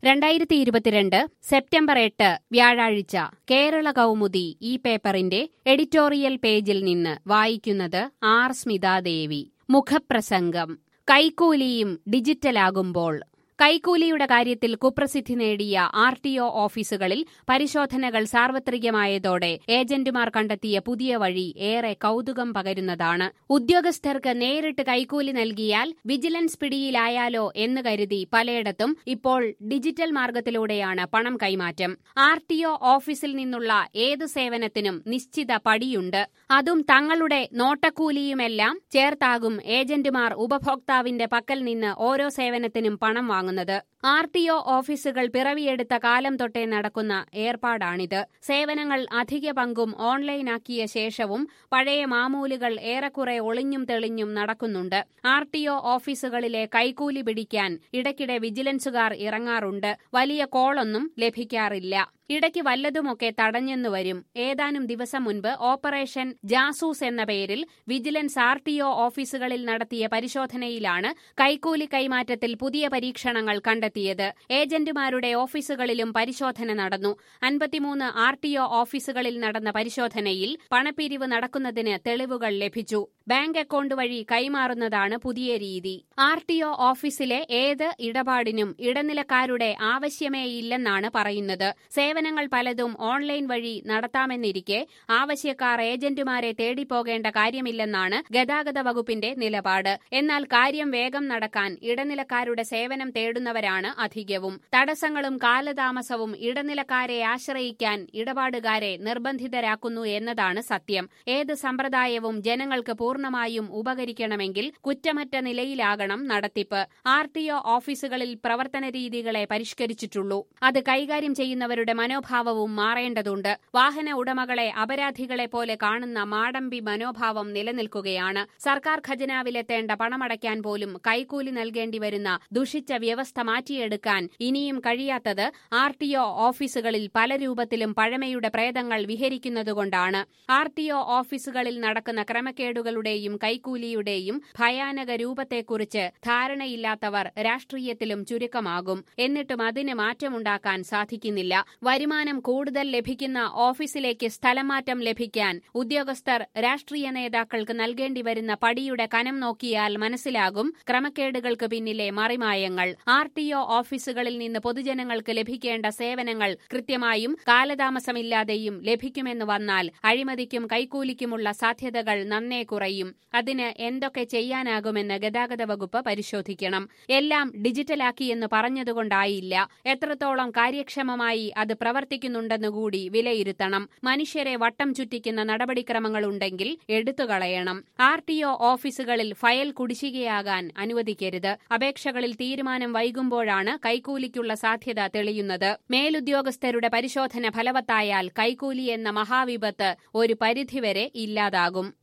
രണ്ടായിരത്തി ഇരുപത്തിരണ്ട് സെപ്റ്റംബർ എട്ട് വ്യാഴാഴ്ച കേരള കൗമുദി ഈ പേപ്പറിന്റെ എഡിറ്റോറിയൽ പേജിൽ നിന്ന് വായിക്കുന്നത് ആർ സ്മിതാദേവി മുഖപ്രസംഗം കൈക്കൂലിയും ഡിജിറ്റലാകുമ്പോൾ കൈക്കൂലിയുടെ കാര്യത്തിൽ കുപ്രസിദ്ധി നേടിയ ആർ ടി ഒ ഓഫീസുകളിൽ പരിശോധനകൾ സാർവത്രികമായതോടെ ഏജന്റുമാർ കണ്ടെത്തിയ പുതിയ വഴി ഏറെ കൗതുകം പകരുന്നതാണ് ഉദ്യോഗസ്ഥർക്ക് നേരിട്ട് കൈക്കൂലി നൽകിയാൽ വിജിലൻസ് പിടിയിലായാലോ എന്ന് കരുതി പലയിടത്തും ഇപ്പോൾ ഡിജിറ്റൽ മാർഗത്തിലൂടെയാണ് പണം കൈമാറ്റം ആർ ടി ഒ ഓഫീസിൽ നിന്നുള്ള ഏത് സേവനത്തിനും നിശ്ചിത പടിയുണ്ട് അതും തങ്ങളുടെ നോട്ടക്കൂലിയുമെല്ലാം ചേർത്താകും ഏജന്റുമാർ ഉപഭോക്താവിന്റെ പക്കൽ നിന്ന് ഓരോ സേവനത്തിനും പണം വാങ്ങുന്നത് വാങ്ങുന്നത് ആർ ടി ഒ ഓഫീസുകൾ പിറവിയെടുത്ത കാലം തൊട്ടേ നടക്കുന്ന ഏർപ്പാടാണിത് സേവനങ്ങൾ അധിക പങ്കും ഓൺലൈനാക്കിയ ശേഷവും പഴയ മാമൂലുകൾ ഏറെക്കുറെ ഒളിഞ്ഞും തെളിഞ്ഞും നടക്കുന്നുണ്ട് ആർ ടി ഒ ഓഫീസുകളിലെ കൈക്കൂലി പിടിക്കാൻ ഇടയ്ക്കിടെ വിജിലൻസുകാർ ഇറങ്ങാറുണ്ട് വലിയ കോളൊന്നും ലഭിക്കാറില്ല ഇടയ്ക്ക് വല്ലതുമൊക്കെ തടഞ്ഞെന്നു വരും ഏതാനും ദിവസം മുൻപ് ഓപ്പറേഷൻ ജാസൂസ് എന്ന പേരിൽ വിജിലൻസ് ആർ ടി ഒ ഓഫീസുകളിൽ നടത്തിയ പരിശോധനയിലാണ് കൈക്കൂലി കൈമാറ്റത്തിൽ പുതിയ പരീക്ഷണങ്ങൾ കണ്ടെത്തിയത് ഏജന്റുമാരുടെ ഓഫീസുകളിലും പരിശോധന നടന്നു അൻപത്തിമൂന്ന് ആർ ടി ഒ ഓഫീസുകളിൽ നടന്ന പരിശോധനയിൽ പണപ്പിരിവ് നടക്കുന്നതിന് തെളിവുകൾ ലഭിച്ചു ബാങ്ക് അക്കൗണ്ട് വഴി കൈമാറുന്നതാണ് പുതിയ രീതി ആർ ടി ഒ ഓഫീസിലെ ഏത് ഇടപാടിനും ഇടനിലക്കാരുടെ ആവശ്യമേയില്ലെന്നാണ് പറയുന്നത് സേവനങ്ങൾ പലതും ഓൺലൈൻ വഴി നടത്താമെന്നിരിക്കെ ആവശ്യക്കാർ ഏജന്റുമാരെ തേടിപ്പോകേണ്ട കാര്യമില്ലെന്നാണ് ഗതാഗത വകുപ്പിന്റെ നിലപാട് എന്നാൽ കാര്യം വേഗം നടക്കാൻ ഇടനിലക്കാരുടെ സേവനം തേടുന്നവരാണ് അധികവും തടസ്സങ്ങളും കാലതാമസവും ഇടനിലക്കാരെ ആശ്രയിക്കാൻ ഇടപാടുകാരെ നിർബന്ധിതരാക്കുന്നു എന്നതാണ് സത്യം ഏത് സമ്പ്രദായവും ജനങ്ങൾക്ക് പൂർണ്ണമായും ഉപകരിക്കണമെങ്കിൽ കുറ്റമറ്റ നിലയിലാകണം നടത്തിപ്പ് ആർ ടി ഒ ഓഫീസുകളിൽ പ്രവർത്തന രീതികളെ പരിഷ്കരിച്ചിട്ടുള്ളൂ അത് കൈകാര്യം ചെയ്യുന്നവരുടെ മനോഭാവവും മാറേണ്ടതുണ്ട് വാഹന ഉടമകളെ അപരാധികളെ പോലെ കാണുന്ന മാടമ്പി മനോഭാവം നിലനിൽക്കുകയാണ് സർക്കാർ ഖജനാവിലെത്തേണ്ട പണമടയ്ക്കാൻ പോലും കൈക്കൂലി നൽകേണ്ടി വരുന്ന ദുഷിച്ച വ്യവസ്ഥ മാറ്റിയെടുക്കാൻ ഇനിയും കഴിയാത്തത് ആർ ടി ഒ ഓഫീസുകളിൽ പല രൂപത്തിലും പഴമയുടെ പ്രേതങ്ങൾ വിഹരിക്കുന്നതുകൊണ്ടാണ് ആർ ടി ഒ ഓഫീസുകളിൽ നടക്കുന്ന ക്രമക്കേടുകളുടെയും കൈക്കൂലിയുടെയും ഭയാനക രൂപത്തെക്കുറിച്ച് ധാരണയില്ലാത്തവർ രാഷ്ട്രീയത്തിലും ചുരുക്കമാകും എന്നിട്ടും അതിന് മാറ്റമുണ്ടാക്കാൻ സാധിക്കുന്നില്ല വരുമാനം കൂടുതൽ ലഭിക്കുന്ന ഓഫീസിലേക്ക് സ്ഥലമാറ്റം ലഭിക്കാൻ ഉദ്യോഗസ്ഥർ രാഷ്ട്രീയ നേതാക്കൾക്ക് നൽകേണ്ടി വരുന്ന പടിയുടെ കനം നോക്കിയാൽ മനസ്സിലാകും ക്രമക്കേടുകൾക്ക് പിന്നിലെ മറിമായങ്ങൾ ആർ ടി ഒ ഓഫീസുകളിൽ നിന്ന് പൊതുജനങ്ങൾക്ക് ലഭിക്കേണ്ട സേവനങ്ങൾ കൃത്യമായും കാലതാമസമില്ലാതെയും ലഭിക്കുമെന്ന് വന്നാൽ അഴിമതിക്കും കൈക്കൂലിക്കുമുള്ള സാധ്യതകൾ നന്നേ കുറയും അതിന് എന്തൊക്കെ ചെയ്യാനാകുമെന്ന് ഗതാഗത വകുപ്പ് പരിശോധിക്കണം എല്ലാം ഡിജിറ്റലാക്കിയെന്ന് പറഞ്ഞതുകൊണ്ടായില്ല എത്രത്തോളം കാര്യക്ഷമമായി അത് പ്രവർത്തിക്കുന്നുണ്ടെന്നുകൂടി വിലയിരുത്തണം മനുഷ്യരെ വട്ടം ചുറ്റിക്കുന്ന നടപടിക്രമങ്ങളുണ്ടെങ്കിൽ എടുത്തുകളയണം ആർ ടി ഒ ഓഫീസുകളിൽ ഫയൽ കുടിശ്ശികയാകാൻ അനുവദിക്കരുത് അപേക്ഷകളിൽ തീരുമാനം വൈകുമ്പോഴാണ് കൈക്കൂലിക്കുള്ള സാധ്യത തെളിയുന്നത് മേലുദ്യോഗസ്ഥരുടെ പരിശോധന ഫലവത്തായാൽ കൈക്കൂലി എന്ന മഹാവിപത്ത് ഒരു പരിധിവരെ ഇല്ലാതാകും